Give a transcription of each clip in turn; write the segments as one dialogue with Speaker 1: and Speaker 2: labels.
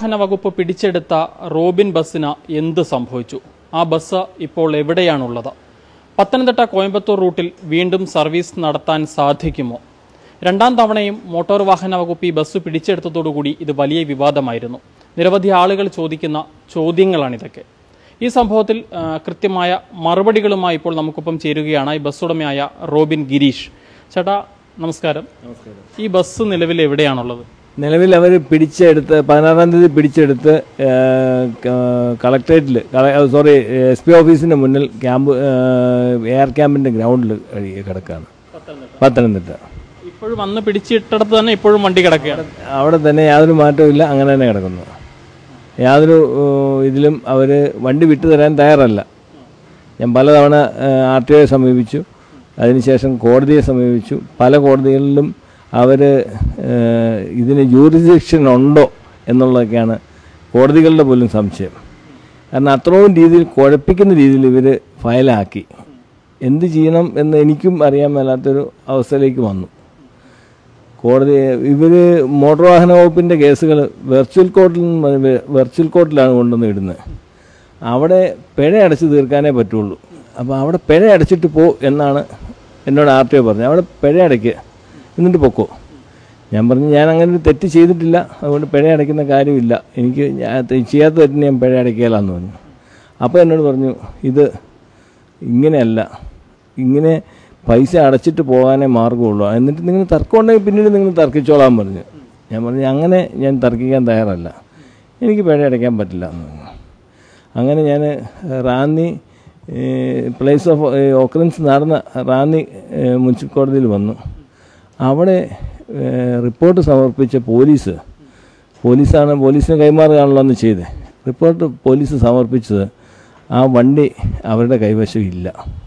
Speaker 1: വാഹന വകുപ്പ് പിടിച്ചെടുത്ത റോബിൻ ബസ്സിന് എന്ത് സംഭവിച്ചു ആ ബസ് ഇപ്പോൾ എവിടെയാണുള്ളത് പത്തനംതിട്ട കോയമ്പത്തൂർ റൂട്ടിൽ വീണ്ടും സർവീസ് നടത്താൻ സാധിക്കുമോ രണ്ടാം തവണയും മോട്ടോർ വാഹന വകുപ്പ് ഈ ബസ് പിടിച്ചെടുത്തതോടുകൂടി ഇത് വലിയ വിവാദമായിരുന്നു നിരവധി ആളുകൾ ചോദിക്കുന്ന ചോദ്യങ്ങളാണിതൊക്കെ ഈ സംഭവത്തിൽ ആ, കൃത്യമായ മറുപടികളുമായി ഇപ്പോൾ നമുക്കൊപ്പം ചേരുകയാണ് ഈ ബസ് ഉടമയായ റോബിൻ ഗിരീഷ് ചേട്ടാ നമസ്കാരം ഈ ബസ് നിലവിൽ എവിടെയാണുള്ളത്
Speaker 2: നിലവിൽ അവർ പിടിച്ചെടുത്ത് പതിനാറാം തീയതി പിടിച്ചെടുത്ത് കളക്ടറേറ്റിൽ സോറി എസ് പി ഓഫീസിൻ്റെ മുന്നിൽ ക്യാമ്പ് എയർ ക്യാമ്പിൻ്റെ ഗ്രൗണ്ടിൽ കിടക്കുകയാണ് പത്തനംതിട്ട
Speaker 1: ഇപ്പോഴും അന്ന് പിടിച്ചിട്ടിടത്ത് തന്നെ ഇപ്പോഴും വണ്ടി കിടക്കുകയാണ്
Speaker 2: അവിടെ തന്നെ യാതൊരു മാറ്റവും ഇല്ല അങ്ങനെ തന്നെ കിടക്കുന്നു യാതൊരു ഏഹ്, ഇതിലും അവർ വണ്ടി വിട്ടു തരാൻ തയ്യാറല്ല ഞാൻ പലതവണ ആർ ടി ഒയെ സമീപിച്ചു അതിനുശേഷം കോടതിയെ സമീപിച്ചു പല കോടതികളിലും അവർ ഇതിന് ജൂറിസ്ഡിക്ഷൻ ഉണ്ടോ എന്നുള്ളതൊക്കെയാണ് കോടതികളുടെ പോലും സംശയം കാരണം അത്രയും രീതിയിൽ കുഴപ്പിക്കുന്ന രീതിയിൽ ഇവർ ഫയലാക്കി എന്ത് ചെയ്യണം എന്ന് എനിക്കും അറിയാൻ മേലാത്തൊരു അവസ്ഥയിലേക്ക് വന്നു കോടതി ഇവർ മോട്ടോർ വാഹന വകുപ്പിൻ്റെ കേസുകൾ വെർച്വൽ കോർട്ടിൽ നിന്ന് വെർച്വൽ കോർട്ടിലാണ് കൊണ്ടുവന്ന് ഇടുന്നത് അവിടെ പിഴ അടച്ച് തീർക്കാനേ പറ്റുള്ളൂ അപ്പോൾ അവിടെ പിഴ അടച്ചിട്ട് പോ എന്നാണ് എന്നോട് ആർ ടി ഒ പറഞ്ഞത് അവിടെ പിഴ അടയ്ക്കുക എന്നിട്ട് പൊക്കോ ഞാൻ പറഞ്ഞു ഞാൻ അങ്ങനെ ഒരു തെറ്റ് ചെയ്തിട്ടില്ല അതുകൊണ്ട് പിഴ അടയ്ക്കുന്ന കാര്യമില്ല എനിക്ക് ഞാൻ തെ- ചെയ്യാത്ത തെറ്റിന് ഞാൻ പിഴ അടയ്ക്കുകയില്ലെന്ന് പറഞ്ഞു അപ്പോൾ എന്നോട് പറഞ്ഞു ഇത് ഇങ്ങനെയല്ല ഇങ്ങനെ പൈസ അടച്ചിട്ട് പോകാനേ മാർഗമുള്ളൂ എന്നിട്ട് നിങ്ങൾ തർക്കം ഉണ്ടെങ്കിൽ പിന്നീട് നിങ്ങൾ തർക്കിച്ചോളാൻ പറഞ്ഞു ഞാൻ പറഞ്ഞു അങ്ങനെ ഞാൻ തർക്കിക്കാൻ തയ്യാറല്ല എനിക്ക് പിഴ അടയ്ക്കാൻ പറ്റില്ല എന്ന് പറഞ്ഞു അങ്ങനെ ഞാൻ റാന്നി പ്ലേസ് ഓഫ് ഓക്കറൻസ് നടന്ന റാന്നി ഏഹ്, മുനിസിപ്പൽ കോടതിയിൽ വന്നു അവിടെ ഏഹ്, റിപ്പോർട്ട് സമർപ്പിച്ച പോലീസ് പോലീസാണ് പോലീസിന് കൈമാറുകയാണല്ലോ എന്ന് ചെയ്തത് റിപ്പോർട്ട് പോലീസ് സമർപ്പിച്ചത് ആ വണ്ടി അവരുടെ കൈവശം ഇല്ല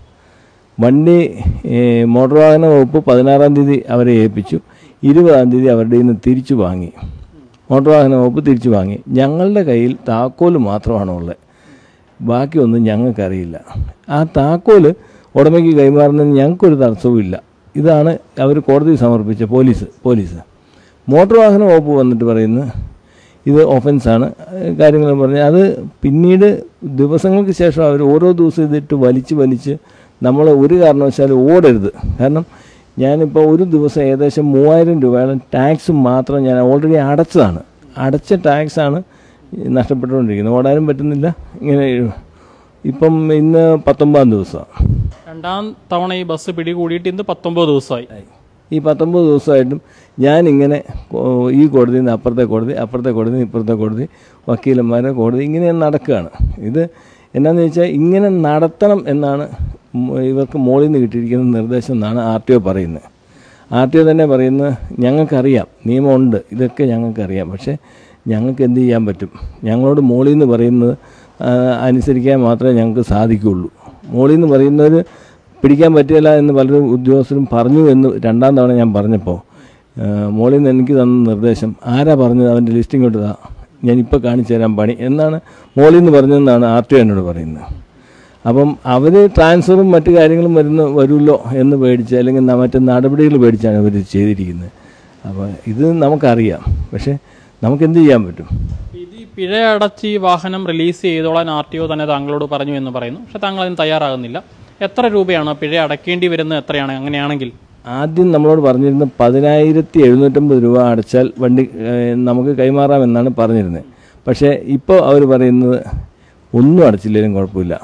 Speaker 2: വണ്ടി ഏഹ്, മോട്ടോർ വാഹന വകുപ്പ് പതിനാറാം തീയതി അവരെ ഏൽപ്പിച്ചു ഇരുപതാം തീയതി അവരുടെ നിന്ന് തിരിച്ചു വാങ്ങി മോട്ടോർ വാഹന വകുപ്പ് തിരിച്ചു വാങ്ങി ഞങ്ങളുടെ കയ്യിൽ താക്കോല് മാത്രമാണ് ഉള്ളത് ബാക്കിയൊന്നും ഞങ്ങൾക്കറിയില്ല ആ താക്കോല് ഉടമയ്ക്ക് കൈമാറുന്നതിന് ഞങ്ങൾക്കൊരു തടസ്സവും ഇല്ല ഇതാണ് അവർ കോടതി സമർപ്പിച്ച പോലീസ് പോലീസ് മോട്ടോർ വാഹന വകുപ്പ് വന്നിട്ട് പറയുന്നത് ഇത് ഒഫൻസാണ് കാര്യങ്ങൾ പറഞ്ഞ് അത് പിന്നീട് ദിവസങ്ങൾക്ക് ശേഷം അവർ ഓരോ ദിവസം ഇതിട്ട് വലിച്ച് വലിച്ച് നമ്മൾ ഒരു കാരണവശാലും ഓടരുത് കാരണം ഞാനിപ്പോൾ ഒരു ദിവസം ഏകദേശം മൂവായിരം രൂപയുടെ ടാക്സ് മാത്രം ഞാൻ ഓൾറെഡി അടച്ചതാണ് അടച്ച ടാക്സാണ് നഷ്ടപ്പെട്ടുകൊണ്ടിരിക്കുന്നത് ഓടാനും പറ്റുന്നില്ല ഇങ്ങനെ ഇപ്പം ഇന്ന് പത്തൊമ്പതാം ദിവസമാണ്
Speaker 1: രണ്ടാം തവണ ഈ ബസ് പിടികൂടിയിട്ട് ഇന്ന് പത്തൊമ്പത് ദിവസമായി
Speaker 2: ഈ പത്തൊമ്പത് ദിവസമായിട്ടും ഞാനിങ്ങനെ കോ- ഈ കോടതിയിൽ നിന്ന് അപ്പുറത്തെ കോടതി അപ്പുറത്തെ കോടതി ഇപ്പുറത്തെ കോടതി വക്കീലന്മാരെ കോടതി ഇങ്ങനെ നടക്കുകയാണ് ഇത് എന്നാന്ന് വെച്ചാൽ ഇങ്ങനെ നടത്തണം എന്നാണ് മ് ഇവർക്ക് മുകളിൽ നിന്ന് കിട്ടിയിരിക്കുന്ന നിർദ്ദേശം എന്നാണ് ആർ ടി ഒ പറയുന്നത് ആർ ടി ഒ തന്നെ പറയുന്നത് ഞങ്ങൾക്കറിയാം നിയമമുണ്ട് ഇതൊക്കെ ഞങ്ങൾക്കറിയാം പക്ഷേ ഞങ്ങൾക്ക് എന്ത് ചെയ്യാൻ പറ്റും ഞങ്ങളോട് മുകളിൽ നിന്ന് പറയുന്നത് ആ, അനുസരിക്കാൻ മാത്രമേ ഞങ്ങൾക്ക് സാധിക്കുകയുള്ളൂ മുകളിൽ നിന്ന് പറയുന്നവർ പിടിക്കാൻ പറ്റില്ല എന്ന് പലരും ഉദ്യോഗസ്ഥരും പറഞ്ഞു എന്ന് രണ്ടാം തവണ ഞാൻ പറഞ്ഞപ്പോൾ മോളിൽ നിന്ന് എനിക്ക് തന്ന നിർദ്ദേശം ആരാ പറഞ്ഞത് അവൻ്റെ ലിസ്റ്റിംഗ് ഇട്ടതാ ഞാനിപ്പോൾ കാണിച്ചു തരാൻ പണി എന്നാണ് മോളിൽ നിന്ന് പറഞ്ഞതെന്നാണ് ആർ ടി എന്നോട് പറയുന്നത് അപ്പം അവർ ട്രാൻസ്ഫറും മറ്റു കാര്യങ്ങളും വരുന്ന വരുമല്ലോ എന്ന് പേടിച്ച് അല്ലെങ്കിൽ ന- മറ്റ് നടപടികൾ പേടിച്ചാണ് ഇവർ ചെയ്തിരിക്കുന്നത് അപ്പോൾ ഇത് നമുക്കറിയാം പക്ഷേ നമുക്ക് എന്ത് ചെയ്യാൻ പറ്റും
Speaker 1: ഇത് ഈ പിഴ അടച്ച് ഈ വാഹനം റിലീസ് ചെയ്തോളാൻ ആർ ടി ഒ തന്നെ താങ്കളോട് പറഞ്ഞു എന്ന് പറയുന്നു പക്ഷെ താങ്കൾ അതിന് തയ്യാറാകുന്നില്ല എത്ര രൂപയാണ് പിഴ അടക്കേണ്ടി വരുന്നത് എത്രയാണ് അങ്ങനെയാണെങ്കിൽ
Speaker 2: ആദ്യം നമ്മളോട് പറഞ്ഞിരുന്നത് പതിനായിരത്തി എഴുന്നൂറ്റമ്പത് രൂപ അടച്ചാൽ വണ്ടി ഏഹ്, നമുക്ക് കൈമാറാമെന്നാണ് പറഞ്ഞിരുന്നത് പക്ഷേ ഇപ്പോൾ അവർ പറയുന്നത് ഒന്നും അടച്ചില്ലെങ്കിലും കുഴപ്പമില്ല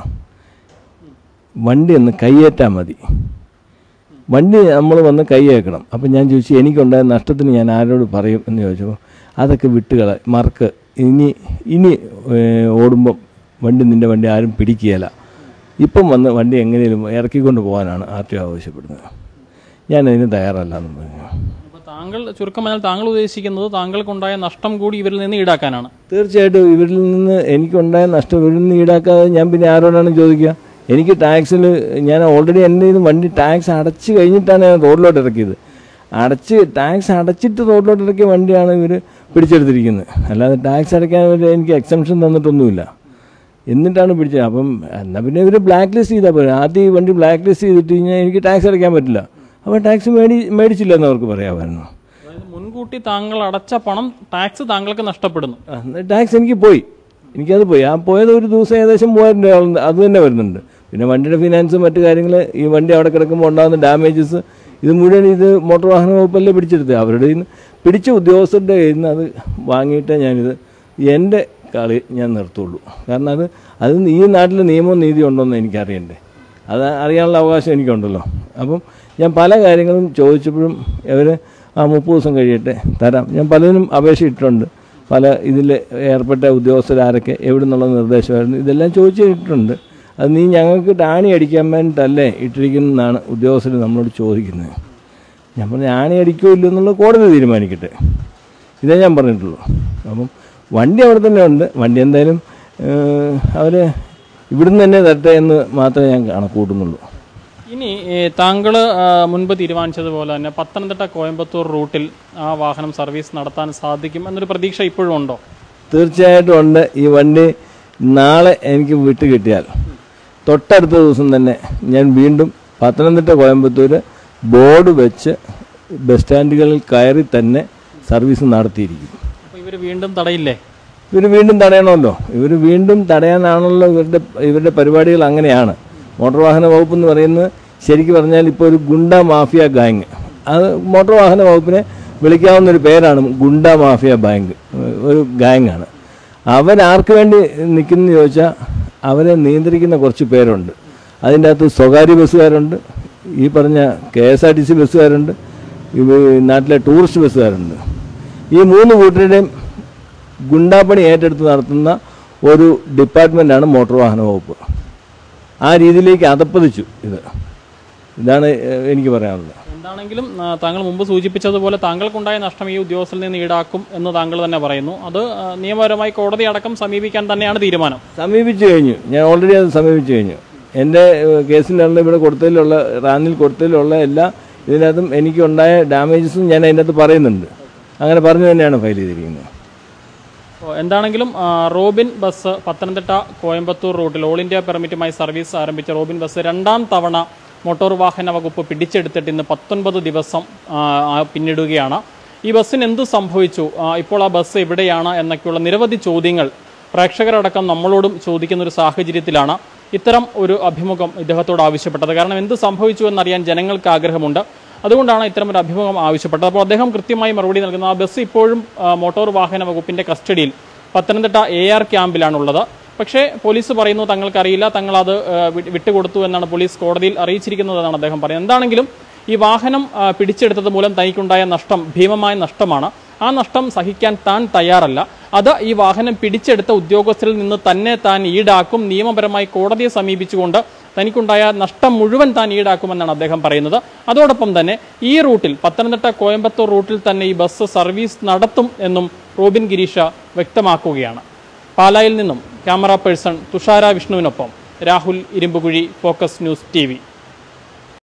Speaker 2: വണ്ടി ഒന്ന് കൈയേറ്റാൽ മതി വണ്ടി നമ്മൾ വന്ന് കൈയേക്കണം അപ്പം ഞാൻ ചോദിച്ചു എനിക്കുണ്ടായ നഷ്ടത്തിന് ഞാൻ ആരോട് പറയും എന്ന് ചോദിച്ചപ്പോൾ അതൊക്കെ വിട്ടുകള മറക്ക് ഇനി ഇനി ഏഹ്, ഓടുമ്പം വണ്ടി നിൻ്റെ വണ്ടി ആരും പിടിക്കുകയില്ല ഇപ്പം വന്ന് വണ്ടി എങ്ങനെയും ഇറക്കിക്കൊണ്ട് പോകാനാണ് ആർ ടി ഒ ആവശ്യപ്പെടുന്നത് ഞാനതിന് തയ്യാറല്ല എന്ന് പറഞ്ഞു
Speaker 1: അപ്പോൾ താങ്കൾ ചുരുക്കം പറഞ്ഞാൽ താങ്കൾ ഉദ്ദേശിക്കുന്നത് താങ്കൾക്കുണ്ടായ നഷ്ടം കൂടി ഇവരിൽ നിന്ന് ഈടാക്കാനാണ്
Speaker 2: തീർച്ചയായിട്ടും ഇവരിൽ നിന്ന് എനിക്കുണ്ടായ നഷ്ടം ഇവരിൽ നിന്ന് ഈടാക്കാതെ ഞാൻ പിന്നെ ആരോടാണ് ചോദിക്കുക എനിക്ക് ടാക്സിൽ ഞാൻ ഓൾറെഡി എൻ്റെ ഇത് വണ്ടി ടാക്സ് അടച്ച് കഴിഞ്ഞിട്ടാണ് ഞാൻ റോഡിലോട്ട് ഇറക്കിയത് അടച്ച് ടാക്സ് അടച്ചിട്ട് റോഡിലോട്ട് ഇറക്കിയ വണ്ടിയാണ് ഇവർ പിടിച്ചെടുത്തിരിക്കുന്നത് അല്ലാതെ ടാക്സ് അടയ്ക്കാൻ ഇവര് എനിക്ക് എക്സംഷൻ തന്നിട്ടൊന്നുമില്ല എന്നിട്ടാണ് പിടിച്ചത് അപ്പം എന്നാൽ പിന്നെ ഇവർ ബ്ലാക്ക് ലിസ്റ്റ് ചെയ്താൽ പോലും ആദ്യം ഈ വണ്ടി ബ്ലാക്ക് ലിസ്റ്റ് ചെയ്തിട്ട് കഴിഞ്ഞാൽ എനിക്ക് ടാക്സ് അടയ്ക്കാൻ പറ്റില്ല അപ്പോൾ ടാക്സ് മേടി മേടിച്ചില്ല എന്ന് അവർക്ക് പറയാമായിരുന്നു
Speaker 1: അതായത് മുൻ മുൻകൂട്ടി താങ്കൾ അടച്ച പണം ടാക്സ് താങ്കൾക്ക് നഷ്ടപ്പെടുന്നു
Speaker 2: ടാക്സ് എനിക്ക് പോയി എനിക്കത് പോയി ആ പോയത് ഒരു ദിവസം ഏകദേശം മൂവായിരം രൂപ ആവുന്ന- അത് തന്നെ വരുന്നുണ്ട് പിന്നെ വണ്ടിയുടെ ഫിനാൻസ് മറ്റു കാര്യങ്ങൾ ഈ വണ്ടി അവിടെ കിടക്കുമ്പോൾ ഉണ്ടാകുന്ന ഡാമേജസ് ഇത് മുഴുവൻ ഇത് മോട്ടോർ വാഹന വകുപ്പല്ലേ പിടിച്ചെടുത്തത് അവരുടെ കയ്യിൽ നിന്ന് പിടിച്ച ഉദ്യോഗസ്ഥരുടെ കയ്യിൽ നിന്ന് അത് വാങ്ങിയിട്ടേ ഞാനിത് എൻ്റെ കളി ഞാൻ നിർത്തുള്ളൂ കാരണം അത് അത് ഈ നാട്ടിൽ നിയമവും നീതി ഉണ്ടോയെന്ന് എനിക്കറിയണ്ടേ അത് അറിയാനുള്ള അവകാശം എനിക്കുണ്ടല്ലോ അപ്പം ഞാൻ പല കാര്യങ്ങളും ചോദിച്ചപ്പോഴും അവർ ആ മുപ്പത് ദിവസം കഴിയട്ടെ തരാം ഞാൻ പലതിനും അപേക്ഷ ഇട്ടിട്ടുണ്ട് പല ഇതിൽ ഏർപ്പെട്ട ഉദ്യോഗസ്ഥരാരൊക്കെ എവിടെ നിന്നുള്ള നിർദ്ദേശമായിരുന്നു ഇതെല്ലാം ചോദിച്ചിട്ടുണ്ട് അത് നീ ഞങ്ങൾക്ക് ടാണി അടിക്കാൻ വേണ്ടിയിട്ടല്ലേ ഇട്ടിരിക്കുന്നതെന്നാണ് ഉദ്യോഗസ്ഥർ നമ്മളോട് ചോദിക്കുന്നത് ഞാൻ പറഞ്ഞു ആണി അടിക്കുമോ ഇല്ലയോ എന്നുള്ളത് കോടതി തീരുമാനിക്കട്ടെ ഇതേ ഞാൻ പറഞ്ഞിട്ടുള്ളൂ അപ്പം വണ്ടി അവിടെ തന്നെ ഉണ്ട് വണ്ടി എന്തായാലും അവർ ഇവിടുന്ന് തന്നെ തരട്ടെ എന്ന് മാത്രമേ ഞാൻ കണക്കൂട്ടുന്നുള്ളൂ
Speaker 1: ഇനി താങ്കൾ മുൻപ് തീരുമാനിച്ചതുപോലെ തന്നെ പത്തനംതിട്ട കോയമ്പത്തൂർ റൂട്ടിൽ ആ വാഹനം സർവീസ് നടത്താൻ സാധിക്കും എന്നൊരു പ്രതീക്ഷ ഇപ്പോഴും ഉണ്ടോ
Speaker 2: തീർച്ചയായിട്ടും ഉണ്ട് ഈ വണ്ടി നാളെ എനിക്ക് വിട്ട് കിട്ടിയാൽ തൊട്ടടുത്ത ദിവസം തന്നെ ഞാൻ വീണ്ടും പത്തനംതിട്ട കോയമ്പത്തൂർ ബോർഡ് വെച്ച് ബസ് സ്റ്റാൻഡുകളിൽ കയറി തന്നെ സർവീസ് നടത്തിയിരിക്കും
Speaker 1: അപ്പോൾ ഇവർ വീണ്ടും തടയില്ലേ
Speaker 2: ഇവർ വീണ്ടും തടയണമല്ലോ ഇവർ വീണ്ടും തടയാനാണല്ലോ ഇവരുടെ ഇവരുടെ പരിപാടികൾ അങ്ങനെയാണ് മോട്ടോർ വാഹന വകുപ്പ് എന്ന് പറയുന്നത് ശരിക്കും പറഞ്ഞാൽ ഇപ്പോൾ ഒരു ഗുണ്ട മാഫിയ ഗാങ് അത് മോട്ടോർ വാഹന വകുപ്പിനെ വിളിക്കാവുന്ന ഒരു പേരാണ് ഗുണ്ട മാഫിയ ബാങ്ക് ഒരു ഗാങ്ങാണ് അവരാർക്ക് വേണ്ടി നിൽക്കുന്നു ചോദിച്ചാൽ അവരെ നിയന്ത്രിക്കുന്ന കുറച്ച് പേരുണ്ട് അതിൻ്റെ അകത്ത് സ്വകാര്യ ബസ്സുകാരുണ്ട് ഈ പറഞ്ഞ K S R T C ബസ്സുകാരുണ്ട് ഈ നാട്ടിലെ ടൂറിസ്റ്റ് ബസ്സുകാരുണ്ട് ഈ മൂന്ന് കൂട്ടരുടെയും ഗുണ്ടാപ്പണി ഏറ്റെടുത്ത് നടത്തുന്ന ഒരു ഡിപ്പാർട്ട്മെൻറ്റാണ് മോട്ടോർ വാഹന വകുപ്പ് ആ രീതിയിലേക്ക് അതപ്പതിച്ചു ഇത് ഇതാണ് ഏഹ്, എനിക്ക് പറയാനുള്ളത്
Speaker 1: എന്താണെങ്കിലും ആ, താങ്കൾ മുമ്പ് സൂചിപ്പിച്ചതുപോലെ താങ്കൾക്കുണ്ടായ നഷ്ടം ഈ ഉദ്യോഗസ്ഥരിൽ നിന്ന് ഈടാക്കും എന്ന് താങ്കൾ തന്നെ പറയുന്നു അത് ആ, നിയമപരമായി കോടതി അടക്കം സമീപിക്കാൻ തന്നെയാണ് തീരുമാനം
Speaker 2: സമീപിച്ചു കഴിഞ്ഞു ഞാൻ ഓൾറെഡി അത് സമീപിച്ചു കഴിഞ്ഞു എൻ്റെ ഏഹ്, കേസിലുള്ള ഇവിടെ കൊടുത്തതിലുള്ള റാന്നിൽ കൊടുത്തതിലുള്ള എല്ലാ ഇതിനകത്തും എനിക്കുണ്ടായ ഡാമേജസും ഞാൻ അതിൻ്റെ അകത്ത് പറയുന്നുണ്ട് അങ്ങനെ പറഞ്ഞു തന്നെയാണ് ഫയൽ ചെയ്തിരിക്കുന്നത്
Speaker 1: അപ്പോൾ എന്താണെങ്കിലും ആ, റോബിൻ ബസ് പത്തനംതിട്ട കോയമ്പത്തൂർ റൂട്ടിൽ ഓൾ ഇന്ത്യ പെർമിറ്റുമായി സർവീസ് ആരംഭിച്ച റോബിൻ ബസ് രണ്ടാം തവണ മോട്ടോർ വാഹന വകുപ്പ് പിടിച്ചെടുത്തിട്ട് ഇന്ന് പത്തൊൻപത് ദിവസം ആ, ആ, പിന്നിടുകയാണ് ഈ ബസ്സിന് എന്ത് സംഭവിച്ചു ആ, ഇപ്പോൾ ആ ബസ് എവിടെയാണ് എന്നൊക്കെയുള്ള നിരവധി ചോദ്യങ്ങൾ പ്രേക്ഷകരടക്കം നമ്മളോടും ചോദിക്കുന്ന ഒരു സാഹചര്യത്തിലാണ് ഇത്തരം ഒരു അഭിമുഖം ഇദ്ദേഹത്തോട് ആവശ്യപ്പെട്ടത് കാരണം എന്ത് സംഭവിച്ചു എന്നറിയാൻ ജനങ്ങൾക്ക് ആഗ്രഹമുണ്ട് അതുകൊണ്ടാണ് ഇത്തരം ഒരു അഭിമുഖം ആവശ്യപ്പെട്ടത് അപ്പോൾ അദ്ദേഹം കൃത്യമായി മറുപടി നൽകുന്നു ആ ബസ് ഇപ്പോഴും ആ, മോട്ടോർ വാഹന വകുപ്പിന്റെ കസ്റ്റഡിയിൽ പത്തനംതിട്ട എ ആർ ക്യാമ്പിലാണുള്ളത് പക്ഷേ പോലീസ് പറയുന്നു തങ്ങൾക്കറിയില്ല തങ്ങൾ അത് ആ, വി- വിട്ടുകൊടുത്തു എന്നാണ് പോലീസ് കോടതിയിൽ അറിയിച്ചിരിക്കുന്നതെന്നാണ് അദ്ദേഹം പറയുന്നത് എന്താണെങ്കിലും ഈ വാഹനം ആ, പിടിച്ചെടുത്തത് മൂലം തനിക്കുണ്ടായ നഷ്ടം ഭീമമായ നഷ്ടമാണ് ആ നഷ്ടം സഹിക്കാൻ താൻ തയ്യാറല്ല അത് ഈ വാഹനം പിടിച്ചെടുത്ത ഉദ്യോഗസ്ഥരിൽ നിന്ന് തന്നെ താൻ ഈടാക്കും നിയമപരമായി കോടതിയെ സമീപിച്ചുകൊണ്ട് തനിക്കുണ്ടായ നഷ്ടം മുഴുവൻ താൻ ഈടാക്കുമെന്നാണ് അദ്ദേഹം പറയുന്നത് അതോടൊപ്പം തന്നെ ഈ റൂട്ടിൽ പത്തനംതിട്ട കോയമ്പത്തൂർ റൂട്ടിൽ തന്നെ ഈ ബസ് സർവീസ് നടത്തും എന്നും റോബിൻ ഗിരീഷ വ്യക്തമാക്കുകയാണ് പാലായിൽ നിന്നും ക്യാമറ പേഴ്സൺ തുഷാര വിഷ്ണുവിനൊപ്പം Rahul Irumbukuzhi focus news T